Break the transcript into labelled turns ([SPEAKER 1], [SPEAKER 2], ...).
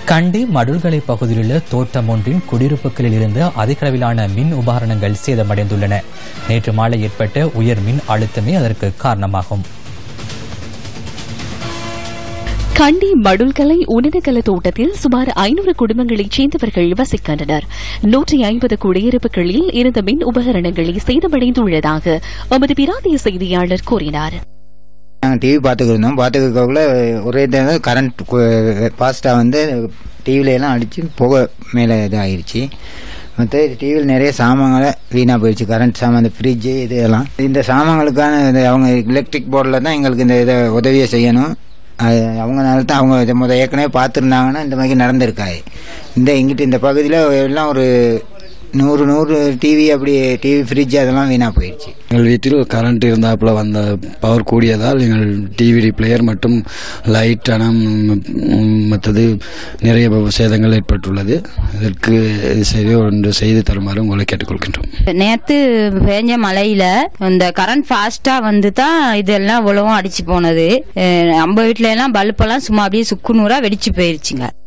[SPEAKER 1] கண்டி மடுல்களை பகுதியிலுள்ள தோட்டம் ஒன்றின் குடியிருப்புகளில் இருந்து அதிக அளவிலான மின் உபகரணங்கள் சேதமடைந்துள்ளன நேற்று மாலை ஏற்பட்ட உயர் மின் அழுத்தமே அதற்கு காரணமாகும்
[SPEAKER 2] கண்டி மடுல்கலை உணனகல தோட்டத்தில் சுமார் ஐநூறு குடும்பங்களைச் சேர்ந்தவர்கள் வசிக்கின்றனர் நூற்றி ஐம்பது குடியிருப்புகளில் இருந்த மின் உபகரணங்களை சேதமடைந்துள்ளதாக எமது பிராந்திய செய்தியாளர் கூறினார்
[SPEAKER 3] நாங்கள் டிவி பார்த்துக்கிருந்தோம் பார்த்துக்கிறதுக்குள்ள ஒரே டைம் கரண்ட் ஃபாஸ்ட்டாக வந்து டிவில எல்லாம் அடித்து புகை மேலே இதாகிருச்சு மற்ற டிவியில் நிறைய சாமான்களை வீணாக போயிடுச்சு கரண்ட் சாமான் இந்த ஃப்ரிட்ஜு இது எல்லாம் இந்த சாமான்களுக்கான இது அவங்க எலக்ட்ரிக் போர்டில் தான் எங்களுக்கு இந்த இதை உதவியை செய்யணும் அது அவங்கனால தான் அவங்க இதை முத ஏற்கனவே பார்த்துருந்தாங்கன்னா இந்த மாதிரி நடந்திருக்காது இந்த இங்கிட்டு இந்த பகுதியில் எல்லாம் ஒரு நூறு நூறு டிவி அப்படி டிவி ஃப்ரிட்ஜ் அதெல்லாம் வீணாக போயிடுச்சு
[SPEAKER 4] எங்கள் வீட்டில் கரண்ட் இருந்தாப்புல வந்த பவர் கூடியதால் எங்கள் டிவிடி பிளேயர் மற்றும் லைட் அனம் மற்றது நிறைய சேதங்கள் ஏற்பட்டுள்ளது இதற்கு சரி ஒன்று செய்து தருமாறு உங்களை கேட்டுக்கொள்கின்றோம்
[SPEAKER 5] நேத்து பேஞ்ச மழையில இந்த கரண்ட் ஃபாஸ்டா வந்து தான் இதெல்லாம் உழவும் அடிச்சு போனது அஹ் நம்ம வீட்ல எல்லாம் பல்பெல்லாம் சும்மா அப்படியே சுக்கு நூறா வெடிச்சு போயிருச்சுங்க